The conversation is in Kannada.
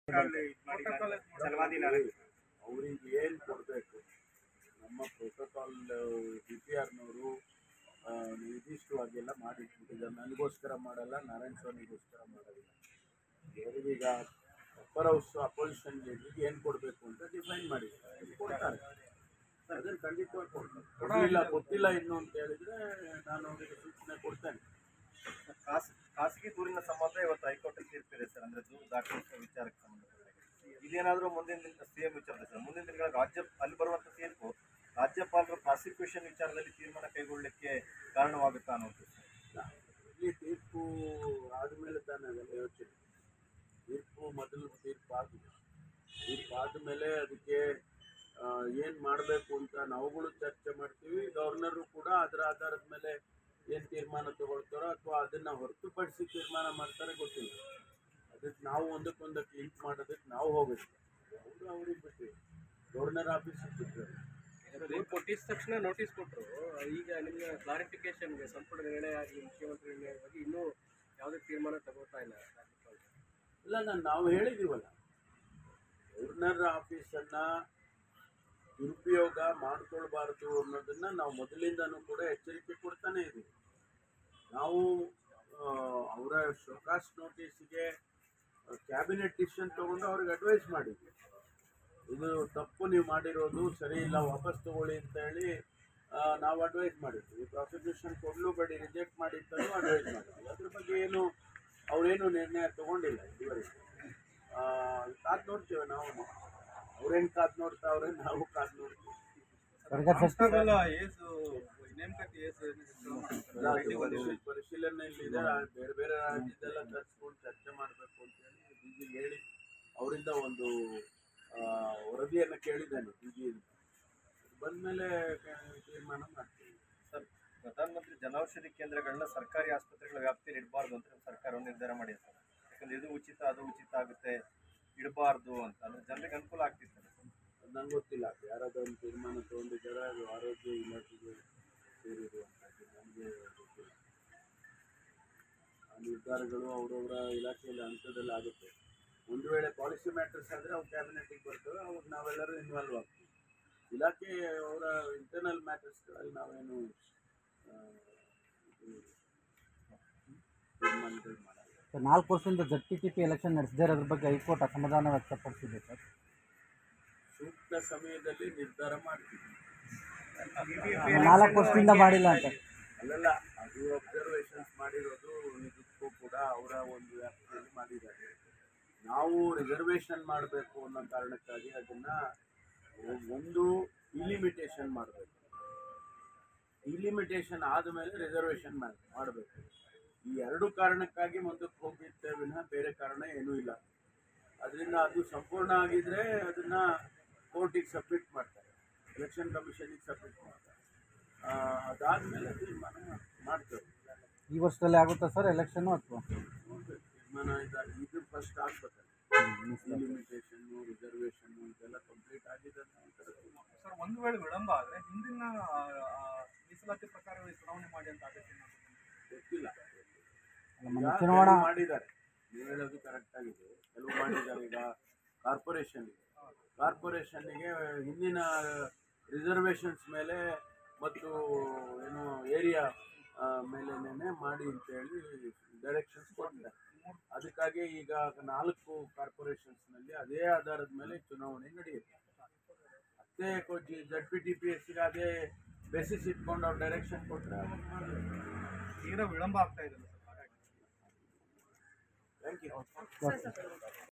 ಅವ್ರಿಗೆ ಏನು ಕೊಡಬೇಕು ನಮ್ಮ ಪ್ರೋಟೋಕಾಲ್ ಡಿ ಪಿ ಆರ್ನವರು ನಿರ್ದಿಷ್ಟವಾಗೆಲ್ಲ ಮಾಡಿಟ್ಬಿಟ್ಟಿದ್ದಾರೆ ನನಗೋಸ್ಕರ ಮಾಡಲ್ಲ ನಾರಾಯಣ ಸ್ವಾಮಿಗೋಸ್ಕರ ಮಾಡೋದಿಲ್ಲ ಅವರಿಗೀಗ ಅಪ್ಪರ್ ಹೌಸ್ ಅಪೋಸಿಷನ್ ಲೀಡರ್ಗೆ ಏನು ಕೊಡಬೇಕು ಅಂತ ಡಿಫೈನ್ ಮಾಡಿದ್ದಾರೆ ಕೊಡ್ತಾರೆ ಅದನ್ನು ಖಂಡಿತವಾಗಿ ಕೊಡ್ತಾರೆ ಕೊಡಲಿಲ್ಲ ಗೊತ್ತಿಲ್ಲ ಇನ್ನು ಅಂತ ಹೇಳಿದರೆ ನಾನು ಅವರಿಗೆ ಸೂಚನೆ ಕೊಡ್ತೇನೆ ಖಾಸ್ ಖಾಸಗಿ ದೂರಿನ ಸಂಬಂಧ ಇವತ್ತು ಹೈಕೋರ್ಟ್ ತೀರ್ಪಿದೆ ಸರ್ ಅಂದ್ರೆ ದೂರು ದಾಖಲಿಸುವ ವಿಚಾರಕ್ಕೆ ಸಂಬಂಧಪಟ್ಟ ಇದೇನಾದರೂ ಮುಂದಿನ ದಿನ ಸಿಎಂ ವಿಚಾರದ ಸರ್ ಮುಂದಿನ ದಿನಗಳ ರಾಜ್ಯ ಅಲ್ಲಿ ಬರುವಂತ ತೀರ್ಪು ರಾಜ್ಯಪಾಲರು ಪ್ರಾಸಿಕ್ಯೂಷನ್ ವಿಚಾರದಲ್ಲಿ ತೀರ್ಮಾನ ಕೈಗೊಳ್ಳಲಿಕ್ಕೆ ಕಾರಣವಾಗುತ್ತಾ ಅನ್ನೋದು ಸರ್ ಇಲ್ಲಿ ತೀರ್ಪು ಆದಮೇಲೆ ತಾನೇ ಅದೆಲ್ಲ ಯೋಚನೆ ತೀರ್ಪು ಮೊದಲು ತೀರ್ಪು ಆಗಿದೆ ತೀರ್ಪು ಆದಮೇಲೆ ಅದಕ್ಕೆ ಏನು ಮಾಡಬೇಕು ಅಂತ ನಾವುಗಳು ಚರ್ಚೆ ಮಾಡ್ತೀವಿ ಗವರ್ನರು ಕೂಡ ಅದರ ಆಧಾರದ ಮೇಲೆ ಏನು ತೀರ್ಮಾನ ತಗೊಳ್ತಾರೋ ಅಥವಾ ಅದನ್ನು ಹೊರತುಪಡಿಸಿ ತೀರ್ಮಾನ ಮಾಡ್ತಾರೆ ಗೊತ್ತಿಲ್ಲ ಅದಕ್ಕೆ ನಾವು ಒಂದಕ್ಕೊಂದಕ್ಕೆ ಲಿಂಕ್ ಮಾಡೋದಕ್ಕೆ ನಾವು ಹೋಗಬೇಕು ಅವರು ಅವ್ರಿಗೆ ಬಿಟ್ಟಿವಿ ಗವರ್ನರ್ ಆಫೀಸಿಗೆ ಬಿಟ್ಟಿದ್ದಾರೆ ಕೊಟ್ಟಿದ ತಕ್ಷಣ ನೋಟಿಸ್ ಕೊಟ್ಟರು ಈಗ ನಿಮಗೆ ಕ್ಲಾರಿಫಿಕೇಶನ್ಗೆ ಸಂಪುಟ ನಿರ್ಣಯ ಆಗಲಿ ಮುಖ್ಯಮಂತ್ರಿ ನಿರ್ಣಯ ಬಗ್ಗೆ ಇನ್ನೂ ಯಾವುದೇ ತೀರ್ಮಾನ ತಗೋತಾ ಇಲ್ಲ ರಾಜ್ಯಪಾಲರು. ಇಲ್ಲ ನಾನು ನಾವು ಹೇಳಿದ್ದೀವಲ್ಲ ಗವರ್ನರ್ ಆಫೀಸನ್ನು ದುರುಪಯೋಗ ಮಾಡ್ಕೊಳ್ಬಾರ್ದು ಅನ್ನೋದನ್ನ ನಾವು ಮೊದಲಿಂದನೂ ಕೂಡ ಎಚ್ಚರಿಕೆ ಕೊಡ್ತಾನೆ ಇದ್ದೀವಿ ನಾವು ಆ, ಅವರ ಶೋಕಾಸ್ ನೋಟಿಸ್ಗೆ ಕ್ಯಾಬಿನೆಟ್ ಡಿಸಿಷನ್ ತೊಗೊಂಡು ಅವ್ರಿಗೆ ಅಡ್ವೈಸ್ ಮಾಡಿದ್ವಿ ಇದು ತಪ್ಪು ನೀವು ಮಾಡಿರೋದು ಸರಿ ಇಲ್ಲ ವಾಪಸ್ ತಗೊಳ್ಳಿ ಅಂತ ಹೇಳಿ ಆ, ನಾವು ಅಡ್ವೈಸ್ ಮಾಡಿದ್ವಿ ಪ್ರಾಸಿಕ್ಯೂಷನ್ ಕೊಡಲು ಬೇಡಿ ರಿಜೆಕ್ಟ್ ಮಾಡಿದ್ದನ್ನು ಅಡ್ವೈಸ್ ಮಾಡಿದ್ವಿ ಅದ್ರ ಬಗ್ಗೆ ಏನು ಅವರೇನು ನಿರ್ಣಯ ತಗೊಂಡಿಲ್ಲ ಇದುವರೆಗೆ ಕಾದು ನೋಡ್ತೇವೆ ನಾವು ಅವ್ರೇನು ಕಾದು ನೋಡ್ತಾವ್ರೆ ನಾವು ಕಾದು ನೋಡ್ತೀವಿ ಅಲ್ಲ, ಅದು ಪರಿಶೀಲ- ಪರಿಶೀಲನೆಯಲ್ಲಿದೆ ಆ ಬೇರೆ ಬೇರೆ ರಾಜ್ಯದೆಲ್ಲ ಕರ್ಸ್ಕೊಂಡು ಚರ್ಚೆ ಮಾಡಬೇಕು ಅಂತ ಹೇಳಿ ಡಿ ಜಿ ಹೇಳಿ ಅವರಿಂದ ಒಂದು ಆ, ವರದಿಯನ್ನು ಕೇಳಿದ್ದೇನೆ ಡಿ ಜಿ ಬಂದಮೇಲೆ ತೀರ್ಮಾನ ಮಾಡ್ತೀವಿ ಸರ್ ಪ್ರಧಾನಮಂತ್ರಿ ಜನೌಷಧಿ ಕೇಂದ್ರಗಳನ್ನ ಸರ್ಕಾರಿ ಆಸ್ಪತ್ರೆಗಳ ವ್ಯಾಪ್ತಿಯಲ್ಲಿ ಇಡಬಾರ್ದು ಅಂತ ನಮ್ಮ ಸರ್ಕಾರ ನಿರ್ಧಾರ ಮಾಡಿದೆ ಸರ್ ಯಾಕಂದ್ರೆ ಇದು ಉಚಿತ ಅದು ಉಚಿತ ಆಗುತ್ತೆ ಇಡಬಾರ್ದು ಅಂತ ಅಂದ್ರೆ ಜನರಿಗೆ ಅನುಕೂಲ ಆಗ್ತಿತ್ತು ಸರ್ ಅದು ನಂಗೆ ಗೊತ್ತಿಲ್ಲ ಯಾರಾದ್ರೂ ಒಂದು ತೀರ್ಮಾನ ತೊಗೊಂಡಿದ್ದಾರೆ ಅದು ಆರೋಗ್ಯ ಇಲಾಖೆಗೆ ಸೇರಿರುವಂಥದ್ದು ನನಗೆ ಗೊತ್ತಿಲ್ಲ ಆ ನಿರ್ಧಾರಗಳು ಅವರವರ ಇಲಾಖೆಯಲ್ಲಿ ಹಂತದಲ್ಲಿ ಆಗುತ್ತೆ ಒಂದು ವೇಳೆ ಪಾಲಿಸಿ ಮ್ಯಾಟರ್ಸ್ ಆದರೆ ಅವು ಕ್ಯಾಬಿನೆಟಿಗೆ ಬರ್ತವೆ ಅವಾಗ ನಾವೆಲ್ಲರೂ ಇನ್ವಾಲ್ವ್ ಆಗ್ತೀವಿ ಇಲಾಖೆ ಅವರ ಇಂಟರ್ನಲ್ ಮ್ಯಾಟರ್ಸ್ಗಳಲ್ಲಿ ನಾವೇನು ಆ, ಇದು ತೀರ್ಮಾನಗಳು ಮಾಡಲ್ಲ ಸರ್ ನಾಲ್ಕು ವರ್ಷದಿಂದ Z T T P election ನಡೆಸದೇ ಇರೋದ್ರ ಬಗ್ಗೆ ಹೈಕೋರ್ಟ್ ಅಸಮಾಧಾನ ವ್ಯಕ್ತಪಡಿಸಿದೆ ಸರ್ ಸೂಕ್ತ ಸಮಯದಲ್ಲಿ ನಿರ್ಧಾರ ಮಾಡ್ತೀವಿ ನಾಲ್ಕು ವರ್ಷದಿಂದ ಮಾಡಿಲ್ಲ ಅಂತ ಅಲ್ಲಲ್ಲ ಅದು ಅಬ್ಸರ್ವೇಷನ್ಸ್ ಮಾಡಿರೋದು ಇದಕ್ಕೂ ಕೂಡ ಅವರ ಒಂದು ವ್ಯಾಪ್ತಿಯಲ್ಲಿ ಮಾಡಿದ್ದಾರೆ ನಾವು ರಿಸರ್ವೇಷನ್ ಮಾಡಬೇಕು ಅನ್ನೋ ಕಾರಣಕ್ಕಾಗಿ ಅದನ್ನು ಒಂದು ಇಲಿಮಿಟೇಷನ್ ಮಾಡಬೇಕು ಇಲಿಮಿಟೇಷನ್ ಆದಮೇಲೆ ರಿಸರ್ವೇಷನ್ ಮಾಡಬೇಕು ಈ ಎರಡು ಕಾರಣಕ್ಕಾಗಿ ಮುಂದಕ್ಕೆ ಹೋಗಿದ್ದೆ ವಿನಃ ಬೇರೆ ಕಾರಣ ಏನೂ ಇಲ್ಲ ಅದರಿಂದ ಅದು ಸಂಪೂರ್ಣ ಆಗಿದ್ರೆ ಅದನ್ನು ಕೋರ್ಟಿಗೆ ಸಬ್ಮಿಟ್ ಮಾಡ್ತಾರೆ ಎಲೆಕ್ಷನ್ ಕಮಿಷನಿಗೆ ಸಬ್ಮಿಟ್ ಮಾಡ್ತಾರೆ ಆ, ಅದಾದ್ಮೇಲೆ ತೀರ್ಮಾನ ಮಾಡ್- ಮಾಡ್ತೇವೆ ಈ ವರ್ಷದಲ್ಲಿ ಆಗುತ್ತಾ ಸರ್ ಎಲೆಕ್ಷನ್ನು ಅಥವಾ ನೋಡ್ಬೇಕು. ತೀರ್ಮಾನ ಇದಾಗ ಇದು ಫಸ್ಟ್ ಆಗ್ಬೇಕಲ್ಲ ಲಿಮಿಟೇಷನ್ನು ರಿಸರ್ವೇಷನ್ನು ಇದೆಲ್ಲ ಕಂಪ್ಲೀಟ್ ಆಗಿದೆ ನಂತರ ತೀರ್ಮಾನ. ಸರ್ ಒಂದು ವೇಳೆ ವಿಳಂಬ ಆದರೆ ಹಿಂದಿನ ಆ, ಆ, ಮೀಸಲಾತಿ ಪ್ರಕಾರವೇ ಚುನಾವಣೆ ಮಾಡಿ ಅಂತ ಆದೇಶ ಏನಾದ್ರು ಗೊತ್ತಿಲ್ಲ ಅಲ್ಲ, ಈಗ ಮೊನ್ನೆ ಚುನಾವಣಾ ಕೆಲವು ಮಾಡಿದ್ದಾರೆ ನೀವು ಹೇಳೋದು ಕರೆಕ್ಟ್ ಆಗಿದೆ ಕೆಲವು ಮಾಡಿದ್ದಾರೆ ಈಗ ಕಾರ್ಪೊರೇಷನ್ಗೆ ಕಾರ್ಪೊರೇಷನ್ನಿಗೆ ಹಿಂದಿನ ರಿಸರ್ವೇಷನ್ಸ್ ಮೇಲೆ ಮತ್ತು ಏನು ಏರಿಯಾ ಮೇಲೆನೇ ಮಾಡಿ ಅಂತೇಳಿ ಡೈರೆಕ್ಷನ್ಸ್ ಕೊಟ್ಟಿದ್ದಾರೆ ಅದಕ್ಕಾಗಿ ಈಗ ನಾಲ್ಕು ಕಾರ್ಪೊರೇಷನ್ಸ್ನಲ್ಲಿ ಅದೇ ಆಧಾರದ ಮೇಲೆ ಚುನಾವಣೆ ನಡೆಯುತ್ತೆ ಅದೇ ಜಡ್ ಪಿ ಟಿ ಪಿ ಎಸ್ಗೆ ಅದೇ ಬೇಸಿಸ್ ಇಟ್ಕೊಂಡು ಅವ್ರು ಡೈರೆಕ್ಷನ್ ಕೊಟ್ಟರೆ ಅವಾಗ ಮಾಡಬೇಕು ತೀರಾ ವಿಳಂಬ ಆಗ್ತಾ ಇದೆ ಸರ್ ಹಾಗಾಗಿ ಥ್ಯಾಂಕ್ ಯು ಸರ್